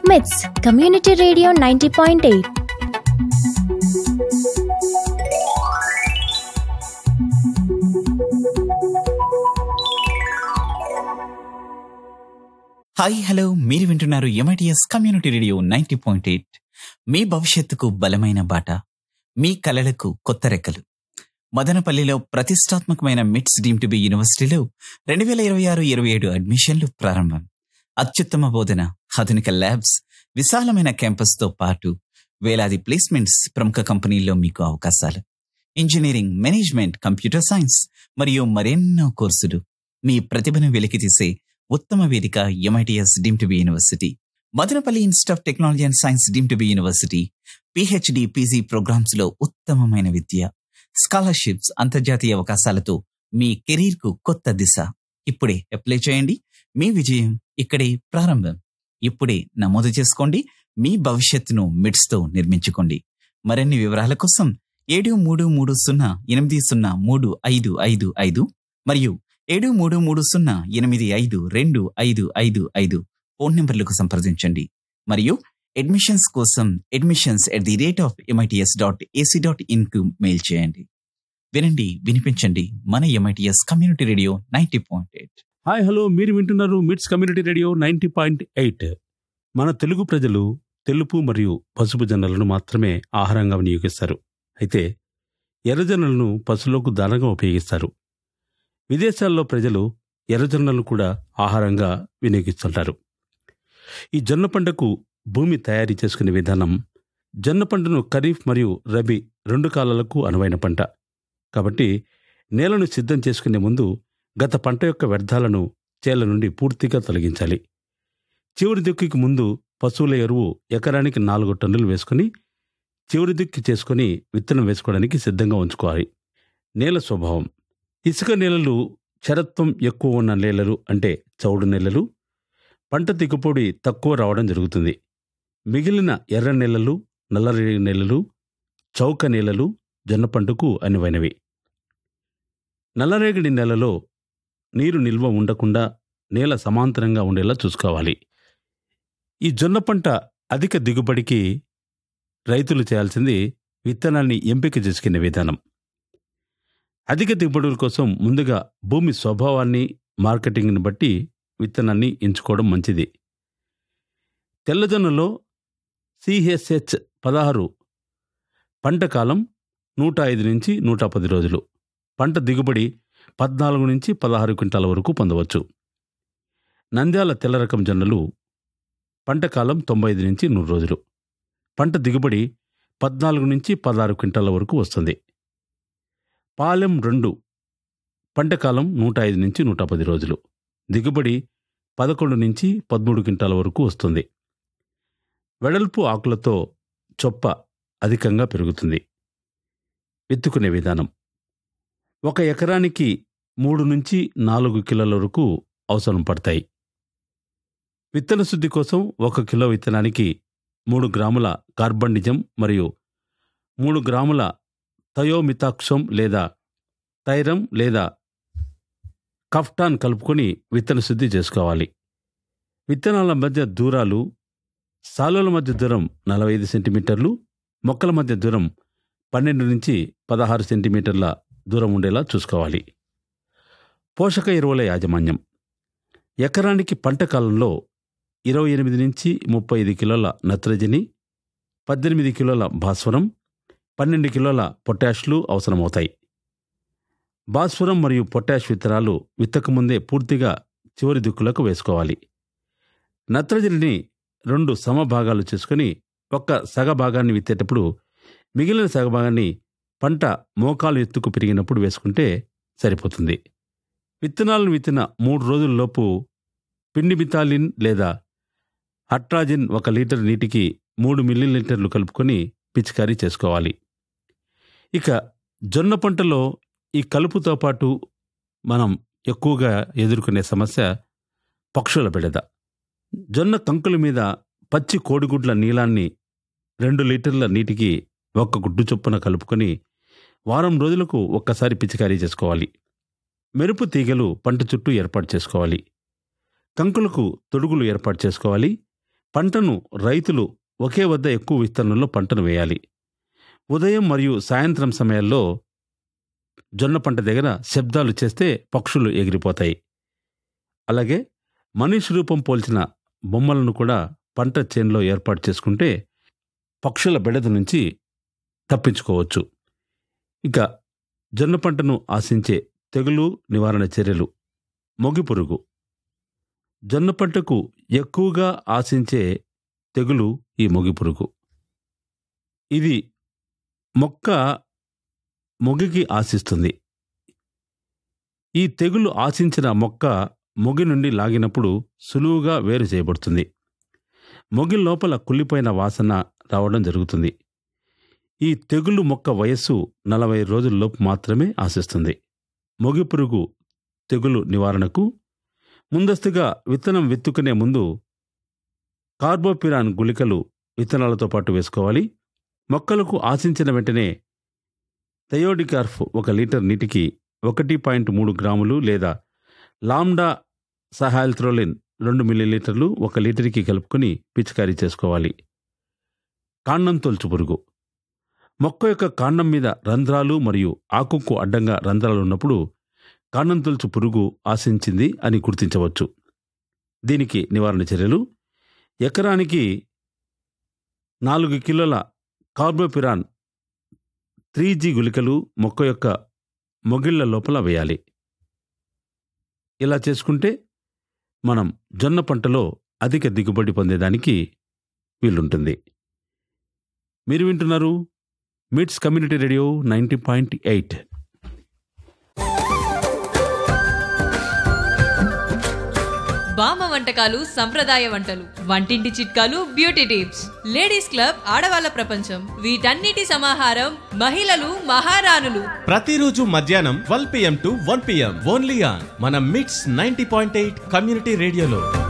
మిట్స్ community radio ninety point eight hi hello మీరు వింటున్నారు MITS community radio ninety point eight మీ భవిష్యత్తుకు బలమైన బాట మీ కలలకు కొత్త రెక్కలు మదనపల్లిలో ప్రతిష్టాత్మకమైన మిట్స్ డీమ్ టు బి యూనివర్సిటీలో రెండు వేల ఇరవై ఆరు ఇరవై ఏడు అడ్మిషన్లు ప్రారంభం అత్యుత్తమ బోధన ఆధునిక ల్యాబ్స్ విశాలమైన క్యాంపస్తో పాటు వేలాది ప్లేస్మెంట్స్ ప్రముఖ కంపెనీల్లో మీకు అవకాశాలు ఇంజనీరింగ్ మేనేజ్మెంట్ కంప్యూటర్ సైన్స్ మరియు మరెన్నో కోర్సులు మీ ప్రతిభను వెలికితీసే ఉత్తమ వేదిక MITS deem to be university Madanapalle institute of technology and science deem to be university PhD PG programs లో ఉత్తమమైన విద్య స్కాలర్షిప్స్ అంతర్జాతీయ అవకాశాలతో మీ కెరీర్ కు కొత్త దిశ ఇప్పుడే అప్లై చేయండి మీ విజయం ఇక్కడే ప్రారంభం ఇప్పుడే నమోదు చేసుకోండి మీ భవిష్యత్తును మిడ్స్ తో నిర్మించుకోండి మరిన్ని వివరాల కోసం ఏడు మూడు మూడు సున్నా ఎనిమిది సున్నా మూడు ఐదు ఐదు ఐదు మరియు ఏడు మూడు మూడు సున్నా ఎనిమిది ఐదు రెండు ఐదు ఐదు ఐదు ఫోన్ నంబర్లకు సంప్రదించండి మరియు అడ్మిషన్స్ కోసం admissions at the rate of MITS dot AC dot in కు మెయిల్ చేయండి వినండి వినిపించండి మన MITS community radio ninety point eight hi hello మీరు వింటున్నారు MITS community radio ninety point eight మన తెలుగు ప్రజలు తెలుపు మరియు పసుపు జొన్నలను మాత్రమే ఆహారంగా వినియోగిస్తారు అయితే ఎర్రజొన్నలను పశువులకు దానంగా ఉపయోగిస్తారు విదేశాల్లో ప్రజలు ఎర్రజొన్నలను కూడా ఆహారంగా వినియోగిస్తుంటారు ఈ జొన్న పంటకు భూమి తయారీ చేసుకునే విధానం జొన్న పంటను ఖరీఫ్ మరియు రబీ రెండు కాలాలకు అనువైన పంట కాబట్టి నేలను సిద్ధం చేసుకునే ముందు గత పంట యొక్క వ్యర్థాలను చేల నుండి పూర్తిగా తొలగించాలి చివరి దుక్కికి ముందు పశువుల ఎరువు ఎకరానికి నాలుగు టన్నులు వేసుకుని చివరి దుక్కి చేసుకుని విత్తనం వేసుకోవడానికి సిద్ధంగా ఉంచుకోవాలి నేల స్వభావం ఇసుక నేలలు క్షరత్వం ఎక్కువ ఉన్న నేలలు అంటే చౌడు నేలలు పంట దిగుబడి తక్కువ రావడం జరుగుతుంది మిగిలిన ఎర్ర నేలలు నల్లరేగడి నేలలు చౌక నేలలు జొన్న పంటకు అనువైనవి నల్లరేగడి నేలలో నీరు నిల్వ ఉండకుండా నేల సమాంతరంగా ఉండేలా చూసుకోవాలి ఈ జొన్న పంట అధిక దిగుబడికి రైతులు చేయాల్సింది విత్తనాన్ని ఎంపిక చేసుకునే విధానం అధిక దిగుబడుల కోసం ముందుగా భూమి స్వభావాన్ని మార్కెటింగ్ని బట్టి విత్తనాన్ని ఎంచుకోవడం మంచిది తెల్లజొన్నలో సిహెచ్హెచ్ పదహారు పంట కాలం నూట ఐదు నుంచి నూట పది రోజులు పంట దిగుబడి పద్నాలుగు నుంచి పదహారు క్వింటాల వరకు పొందవచ్చు నంద్యాల తెల్ల రకం జొన్నలు పంట కాలం తొంభై ఐదు నుంచి నూరు రోజులు పంట దిగుబడి పద్నాలుగు నుంచి పదహారు క్వింటాల వరకు వస్తుంది పాలెం రెండు పంట కాలం నూట ఐదు నుంచి నూట పది రోజులు దిగుబడి పదకొండు నుంచి పదమూడు క్వింటాల వరకు వస్తుంది వెడల్పు ఆకులతో చొప్ప అధికంగా పెరుగుతుంది విత్తుకునే విధానం ఒక ఎకరానికి మూడు నుంచి నాలుగు కిలోల వరకు అవసరం పడతాయి విత్తన శుద్ధి కోసం ఒక కిలో విత్తనానికి మూడు గ్రాముల కార్బండిజం మరియు మూడు గ్రాముల థయోమితాక్షం లేదా తైరం లేదా కఫ్టాన్ కలుపుకొని విత్తన శుద్ధి చేసుకోవాలి విత్తనాల మధ్య దూరాలు సాలుల మధ్య దూరం నలభై ఐదు సెంటీమీటర్లు మొక్కల మధ్య దూరం పన్నెండు నుంచి పదహారు సెంటీమీటర్ల దూరం ఉండేలా చూసుకోవాలి పోషక ఎరువుల యాజమాన్యం ఎకరానికి పంట కాలంలో ఇరవై ఎనిమిది నుంచి ముప్పై ఐదు కిలోల నత్రజని పద్దెనిమిది కిలోల భాస్వరం పన్నెండు కిలోల పొటాష్లు అవసరమవుతాయి భాస్వరం మరియు పొటాష్ విత్తనాలు విత్తకముందే పూర్తిగా చివరి దిక్కులకు వేసుకోవాలి నత్రజనిని రెండు సమభాగాలు చేసుకుని ఒక్క సగ భాగాన్ని విత్తేటప్పుడు మిగిలిన సగ భాగాన్ని పంట మోకాలు ఎత్తుకు పెరిగినప్పుడు వేసుకుంటే సరిపోతుంది విత్తనాలను విత్తిన మూడు రోజుల్లోపు పిండి మితాలిన్ లేదా అట్రాజిన్ ఒక లీటర్ నీటికి మూడు మిల్లీలీటర్లు కలుపుకొని పిచికారీ చేసుకోవాలి ఇక జొన్న పంటలో ఈ కలుపుతో పాటు మనం ఎక్కువగా ఎదుర్కొనే సమస్య పక్షుల బెడద జొన్న కంకుల మీద పచ్చి కోడిగుడ్ల నీలాన్ని రెండు లీటర్ల నీటికి ఒక్క గుడ్డు చొప్పున కలుపుకొని వారం రోజులకు ఒక్కసారి పిచికారీ చేసుకోవాలి మెరుపు తీగలు పంట చుట్టూ ఏర్పాటు చేసుకోవాలి కంకులకు తొడుగులు ఏర్పాటు చేసుకోవాలి పంటను రైతులు ఒకే వద్ద ఎక్కువ విస్తీర్ణంలో పంటను వేయాలి ఉదయం మరియు సాయంత్రం సమయాల్లో జొన్న పంట దగ్గర శబ్దాలు చేస్తే పక్షులు ఎగిరిపోతాయి అలాగే మనిషి రూపం పోల్చిన బొమ్మలను కూడా పంట చేనులో ఏర్పాటు చేసుకుంటే పక్షుల బెడద నుంచి తప్పించుకోవచ్చు ఇక జొన్న పంటను ఆశించే తెగులు నివారణ చర్యలు మొగి పురుగు జొన్న పంటకు ఎక్కువగా ఆశించే తెగులు ఈ మొగి పురుగు ఇది మొక్క మొగికి ఆశిస్తుంది ఈ తెగులు ఆశించిన మొక్క మొగి నుండి లాగినప్పుడు సులువుగా వేరు చేయబడుతుంది మొగి లోపల కుళ్ళిపోయిన వాసన రావడం జరుగుతుంది ఈ తెగులు మొక్క వయస్సు నలభై రోజుల్లోపు మాత్రమే ఆశిస్తుంది మొగి పురుగు తెగులు నివారణకు ముందస్తుగా విత్తనం విత్తుకునే ముందు కార్బోపిరాన్ గుళికలు విత్తనాలతో పాటు వేసుకోవాలి మొక్కలకు ఆశించిన వెంటనే థయోడికార్ఫ్ ఒక లీటర్ నీటికి ఒకటి పాయింట్ మూడు గ్రాములు లేదా లామ్డా సహాల్త్రోలిన్ రెండు మిల్లీలీటర్లు ఒక లీటర్కి కలుపుకొని పిచికారీ చేసుకోవాలి కాండం తొలుచు పురుగు మొక్క యొక్క కాండం మీద రంధ్రాలు మరియు ఆకుకు అడ్డంగా రంధ్రాలు ఉన్నప్పుడు కాండం తొలుచు పురుగు ఆశించింది అని గుర్తించవచ్చు దీనికి నివారణ చర్యలు ఎకరానికి నాలుగు కిలోల కార్బోపిరాన్ త్రీ జీ గుళికలు మొక్క యొక్క మొగిళ్ల లోపల వేయాలి ఇలా చేసుకుంటే మనం జొన్న పంటలో అధిక దిగుబడి పొందేదానికి వీలుంటుంది మీరు వింటున్నారు MITS community radio ninety point eight బామ్మ వంటకాలు సంప్రదాయ వంటలు వంటింటి చిట్కాలు బ్యూటీ టిప్స్ లేడీస్ క్లబ్ ఆడవాళ్ళ ప్రపంచం వీటన్నిటి సమాహారం మహిళలు మహారాణులు ప్రతిరోజు మధ్యాహ్నం twelve PM to one PM only on మన MITS ninety point eight community రేడియోలో